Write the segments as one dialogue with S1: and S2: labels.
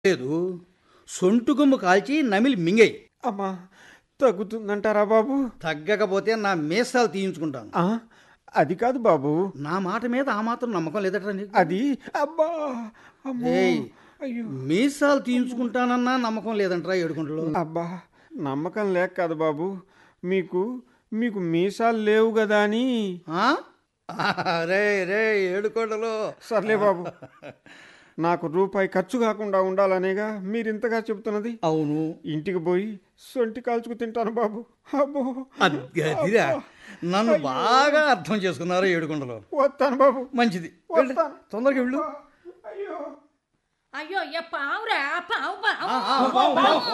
S1: లేదు సొంటు కొమ్ము కాల్చి నమిలి మింగేయి
S2: అమ్మా తగ్గుతుందంటారా బాబు
S1: తగ్గకపోతే నా మీసాలు తీయించుకుంటాను
S2: ఆ, అది కాదు బాబు
S1: నా మాట మీద ఆ మాత్రం నమ్మకం లేదట నీకు
S2: అది అబ్బా అమ్మో
S1: ఏయ్.
S2: అయ్యో
S1: మీసాలు తీయించుకుంటానన్నా నమ్మకం లేదంటరా ఏడుకుంటలో
S2: అబ్బా నమ్మకం లేక కాదు బాబు మీకు మీకు మీసాలు లేవు కదా అని
S1: ఆ? రే రే ఏడుకొండలో
S2: సర్లే బాబు నాకు రూపాయి ఖర్చు కాకుండా ఉండాలనేగా మీరు ఇంతగా చెబుతున్నది
S1: అవును
S2: ఇంటికి పోయి సొంటి కాల్చుకు తింటాను బాబు అబ్బో
S1: అదిరా నన్ను బాగా అర్థం చేసుకున్నారు ఏడుకొండలో
S2: వస్తాను బాబు
S1: మంచిది వెళ్ళు.
S2: వస్తాను.
S1: తొందరగా వెళ్ళు
S2: అయ్యో
S3: అయ్యో అయ్య పావురా పావు పావు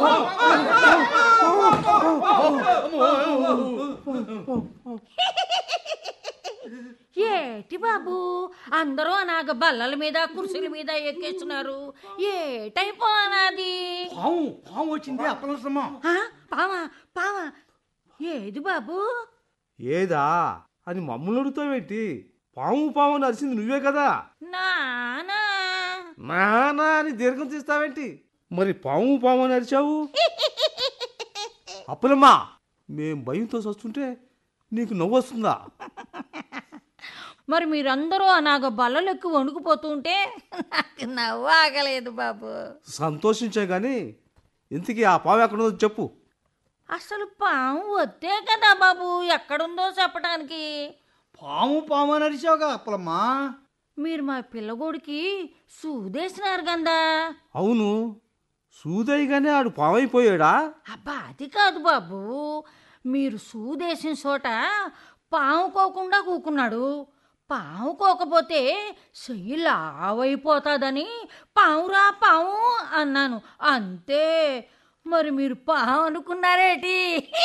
S3: ఏటి బాబు అందరూ నాగ బల్లల మీద కుర్చీల మీద ఎక్కేస్తున్నారు ఏటైపో అనాది
S1: పాము పాము వచ్చింది అప్పలసమ్మ
S3: ఆ, పావా పావా ఏది బాబు
S4: ఏదా అని మమ్మల్ని అడుగుతావేంటి పాము పాము అని అరిసింది నువ్వే కదా
S3: నానా
S4: నానా అని దీర్ఘం తీస్తావేంటి మరి పాము పాము అని అరిచావు అప్పులమ్మా మేం భయంతో వస్తుంటే నీకు నవ్వు వస్తుందా
S3: మరి మీరందరూ నాగ బల్లలు ఎక్కువ వణుకుపోతుంటే నాకు నవ్వు ఆగలేదు బాబు
S4: సంతోషించే గాని ఇంతకీ ఆ పాము ఎక్కడుందో చెప్పు
S3: అసలు పాము వద్దే కదా బాబు ఎక్కడుందో చెప్పడానికి
S1: పాము పాము అని అరిచావుగా అప్పలమ్మా
S3: మీరు మా పిల్లగోడికి సూదేసినారు గందా
S4: అవును సూదయ్యగానే ఆడు పామైపోయాడా
S3: అబ్బా అది కాదు బాబు మీరు సూదేసిన చోట పాముకోకుండా కూకున్నాడు పాముకోకపోతే చెయ్యి లావైపోతాదని పావురా పాము అన్నాను అంతే మరి మీరు పాము అనుకున్నారేటి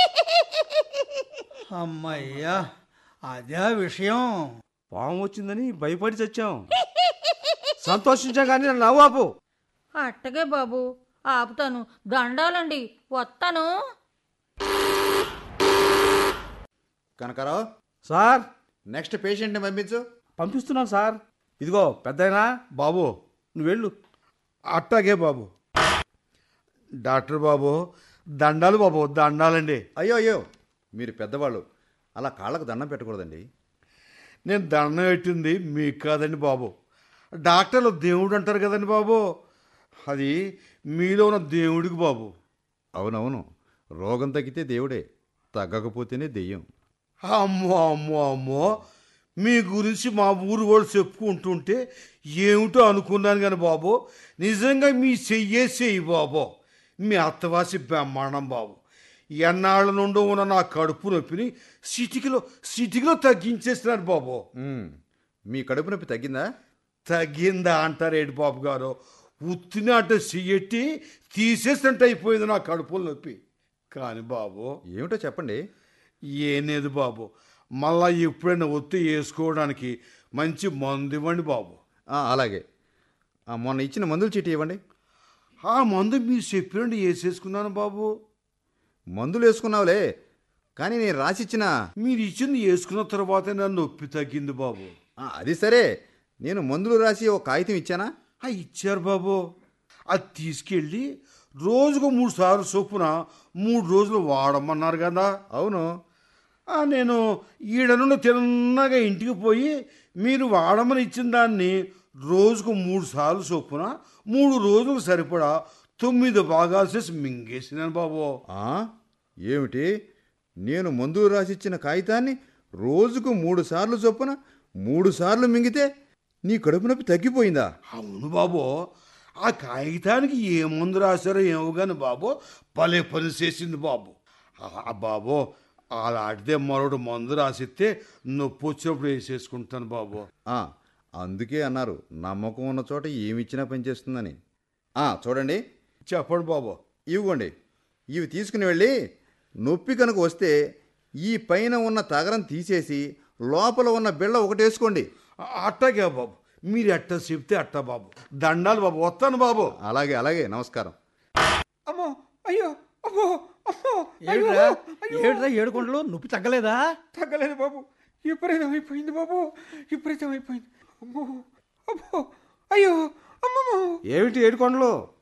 S1: అమ్మయ్యా అదే విషయం
S4: పాము వచ్చిందని భయపడి చచ్చాం సంతోషించాం కానీ నన్ను నవ్వు ఆపు
S3: అట్టగే బాబు ఆపుతాను దండాలండి వస్తాను
S5: కనకారావు
S4: సార్
S5: నెక్స్ట్ పేషెంట్ని పంపించు
S4: పంపిస్తున్నాం సార్ ఇదిగో పెద్దయినా
S1: బాబు
S4: నువ్వు వెళ్ళు
S1: అట్టాగే బాబు డాక్టర్ బాబు దండాలు బాబు దండాలండి
S5: అయ్యో అయ్యో మీరు పెద్దవాళ్ళు అలా కాళ్ళకు దండం పెట్టకూడదండి
S1: నేను దండం పెట్టింది మీకు కాదండి బాబు డాక్టర్లు దేవుడు అంటారు కదండి బాబు అది మీలో ఉన్న దేవుడికి బాబు
S5: అవునవును రోగం తగ్గితే దేవుడే తగ్గకపోతేనే దెయ్యం
S1: అమ్మో అమ్మో అమ్మో మీ గురించి మా ఊరు వాళ్ళు చెప్పుకుంటుంటే ఏమిటో అనుకున్నాను కానీ బాబు నిజంగా మీ చెయ్యే చెయ్యి బాబు మీ అత్తవాసి బ్రహ్మాండం బాబు ఎన్నాళ్ళ నుండో ఉన్న నా కడుపు నొప్పిని సిటికిలో సిటికిలో తగ్గించేసినారు బాబు
S5: ఉమ్, మీ కడుపు నొప్పి తగ్గిందా
S1: తగ్గిందా అంటారేంటి బాబు గారు ఉత్తిన అంటే చెయ్యట్టి తీసేసినట్టు అయిపోయింది నా కడుపులో నొప్పి కానీ బాబు
S5: ఏమిటో చెప్పండి
S1: ఏనేది బాబు మళ్ళా ఎప్పుడైనా ఒత్తి వేసుకోవడానికి మంచి మందు ఇవ్వండి బాబు
S5: ఆ, అలాగే ఆ, మొన్న ఇచ్చిన మందుల చీటీ ఇవ్వండి
S1: ఆ మందు మీరు చెప్పినట్టు వేసేసుకున్నాను బాబు
S5: మందులు వేసుకున్నావులే కానీ నేను రాసిచ్చిన
S1: మీరు ఇచ్చింది వేసుకున్న తర్వాత నా నొప్పి తగ్గింది బాబు
S5: ఆ, అది సరే నేను మందులు రాసి ఒక కాగితం ఇచ్చానా
S1: ఆ ఇచ్చారు బాబు అది తీసుకెళ్ళి రోజుకు మూడు సార్లు చొప్పున మూడు రోజులు వాడమన్నారు కదా
S5: అవును
S1: ఆ, నేను ఈడ నుండి తిన్నగా ఇంటికి పోయి మీరు వాడమని ఇచ్చిన దాన్ని రోజుకు మూడు సార్లు చొప్పున మూడు రోజులకు సరిపడా తొమ్మిది భాగాలు చేసి మింగేసినాను బాబు
S5: ఆ, ఏమిటి నేను మందులు రాసిచ్చిన కాగితాన్ని రోజుకు మూడు సార్లు చొప్పున మూడు సార్లు మింగితే నీ కడుపు నొప్పి తగ్గిపోయిందా
S1: అవును బాబు ఆ కాగితానికి ఏ మందు రాశారో ఏమో కానీ బాబు భలే పని చేసింది బాబు ఆ బాబు అలాంటిదే మరొకటి మందు రాసిస్తే నొప్పి వచ్చినప్పుడు వేసేసుకుంటాను బాబు
S5: ఆ, అందుకే అన్నారు నమ్మకం ఉన్న చోట ఏమిచ్చినా పనిచేస్తుందని ఆ, చూడండి
S1: చెప్పండి బాబు
S5: ఇవ్వండి ఇవి తీసుకుని వెళ్ళి నొప్పి కనుక వస్తే ఈ పైన ఉన్న తగరం తీసేసి లోపల ఉన్న బిళ్ళ ఒకటి వేసుకోండి
S1: ఆ, అట్టాగే బాబు మీరు ఎట్ట చెప్తే అట్ట బాబు దండాలు బాబు వస్తాను బాబు
S5: అలాగే అలాగే నమస్కారం
S2: అమ్మో అయ్యో అమ్మో అమ్మో అయ్యో,
S1: ఏమిట్రా
S2: అయ్యో.
S1: ఏమిట్రా ఏడుకొండలు నొప్పి తగ్గలేదా
S2: తగ్గలేదు బాబు విపరీతం అయిపోయింది బాబు విపరీతం అయిపోయింది అమ్మో అమ్మో అయ్యో అమ్మమ్మో
S4: ఏమిటి ఏడుకొండలు